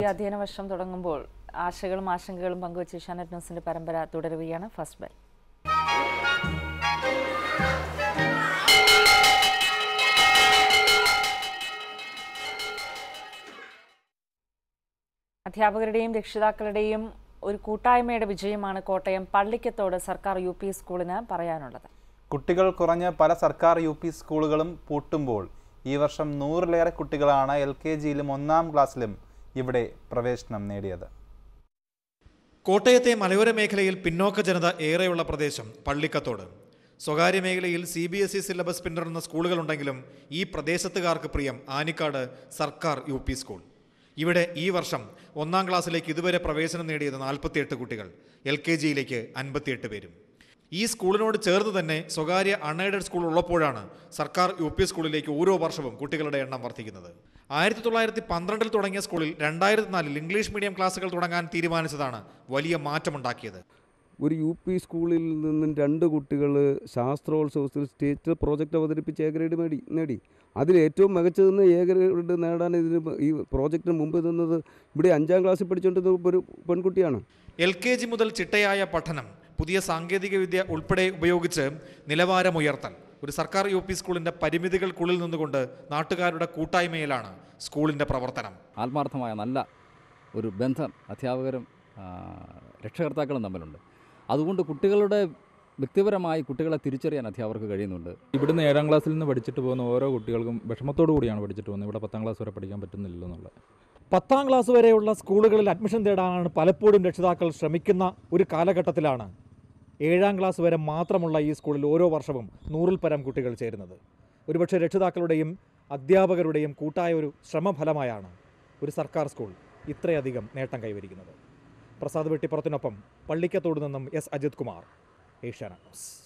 ഈ അധ്യയന വർഷം തുടങ്ങുമ്പോൾ ആശകളും ആശങ്കകളും പങ്കുവച്ച് ഏഷ്യാനെറ്റ് ന്യൂസിന്റെ പരമ്പര തുടരുകയാണ് ഫസ്റ്റ് ബെൽ അധ്യാപകരുടെയും രക്ഷിതാക്കളുടെയും ഒരു കൂട്ടായ്മയുടെ വിജയമാണ് കോട്ടയം പള്ളിക്കത്തോട് സർക്കാർ യു പി സ്കൂളിന് പറയാനുള്ളത് കുട്ടികൾ കുറഞ്ഞ പല സർക്കാർ യു പി സ്കൂളുകളും പൂട്ടുമ്പോൾ ഈ വർഷം നൂറിലേറെ കുട്ടികളാണ് എൽ കെ ജിയിലും ഒന്നാം ക്ലാസ്സിലും ഇവിടെ പ്രവേശനം നേടിയത് കോട്ടയത്തെ മലയോര മേഖലയിൽ പിന്നോക്ക ജനത ഏറെയുള്ള പ്രദേശം പള്ളിക്കത്തോട് സ്വകാര്യ മേഖലയിൽ C B S E syllabus പിന്തുടരുന്ന സ്കൂളുകളുണ്ടെങ്കിലും ഈ പ്രദേശത്തുകാർക്ക് പ്രിയം ആനിക്കാട് സർക്കാർ യു പി സ്കൂൾ ഇവിടെ ഈ വർഷം ഒന്നാം ക്ലാസ്സിലേക്ക് ഇതുവരെ പ്രവേശനം നേടിയത് നാൽപ്പത്തിയെട്ട് കുട്ടികൾ എൽ കെ ജിയിലേക്ക് അൻപത്തിയെട്ട് പേരും ഈ സ്കൂളിനോട് ചേർന്ന് തന്നെ സ്വകാര്യ അൺഎയ്ഡഡ് സ്കൂൾ ഉള്ളപ്പോഴാണ് സർക്കാർ യു പി സ്കൂളിലേക്ക് ഓരോ വർഷവും കുട്ടികളുടെ എണ്ണം വർദ്ധിക്കുന്നത് ആയിരത്തി തൊള്ളായിരത്തി പന്ത്രണ്ടിൽ തുടങ്ങിയ സ്കൂളിൽ രണ്ടായിരത്തി നാലിൽ ഇംഗ്ലീഷ് മീഡിയം ക്ലാസുകൾ തുടങ്ങാൻ തീരുമാനിച്ചതാണ് വലിയ മാറ്റമുണ്ടാക്കിയത് ഒരു യു പി സ്കൂളിൽ നിന്നും രണ്ട് കുട്ടികൾ ശാസ്ത്രോത്സവത്തിൽ സ്റ്റേറ്റ് പ്രോജക്റ്റ് അവതരിപ്പിച്ച് എ ഗ്രേഡ് നേടി നേടി അതിൽ ഏറ്റവും മികച്ചതെന്ന് എ ഗ്രേഡ് നേടാൻ ഇതിന് ഈ പ്രോജക്റ്റിന് മുമ്പ് നിന്നത് ഇവിടെ അഞ്ചാം ക്ലാസ്സിൽ പഠിച്ചുകൊണ്ടിരുന്ന ഒരു പെൺകുട്ടിയാണ് എൽ കെ ജി മുതൽ ചിട്ടയായ പഠനം പുതിയ സാങ്കേതിക വിദ്യ ഉൾപ്പെടെ ഉപയോഗിച്ച് നിലവാരമുയർത്തൽ ഒരു സർക്കാർ യു പി സ്കൂളിന്റെ പരിമിതികൾക്കുള്ളിൽ നിന്നുകൊണ്ട് നാട്ടുകാരുടെ കൂട്ടായ്മയിലാണ് സ്കൂളിന്റെ പ്രവർത്തനം ആത്മാർത്ഥമായ നല്ല ഒരു ബന്ധം അധ്യാപകരും ആ, രക്ഷകർത്താക്കളും തമ്മിലുണ്ട് അതുകൊണ്ട് കുട്ടികളുടെ വ്യക്തിപരമായി കുട്ടികളെ തിരിച്ചറിയാൻ അധ്യാപകർക്ക് കഴിയുന്നുണ്ട് ഇവിടുന്ന് ഏഴാം ക്ലാസ്സിൽ നിന്ന് പഠിച്ചിട്ട് പോകുന്ന ഓരോ കുട്ടികൾക്കും വിഷമത്തോടു കൂടിയാണ് പഠിച്ചിട്ട് പോകുന്നത് ഇവിടെ പത്താം ക്ലാസ് വരെ പഠിക്കാൻ പറ്റുന്നില്ല എന്നുള്ളത് പത്താം ക്ലാസ് വരെയുള്ള സ്കൂളുകളിൽ അഡ്മിഷൻ തേടാനാണ് പലപ്പോഴും രക്ഷിതാക്കൾ ശ്രമിക്കുന്ന ഒരു കാലഘട്ടത്തിലാണ് ഏഴാം ക്ലാസ് വരെ മാത്രമുള്ള ഈ സ്കൂളിൽ ഓരോ വർഷവും നൂറിൽ പരം കുട്ടികൾ ചേരുന്നത് ഒരുപക്ഷെ രക്ഷിതാക്കളുടെയും അധ്യാപകരുടെയും കൂട്ടായ ഒരു ശ്രമഫലമായാണ് ഒരു സർക്കാർ സ്കൂൾ ഇത്രയധികം നേട്ടം കൈവരിക്കുന്നത് പ്രസാദ് വെട്ടിപ്പുറത്തിനൊപ്പം പള്ളിക്കത്തോട് നിന്നും എസ് അജിത് കുമാർ ഏഷ്യാനെറ്റ് ന്യൂസ്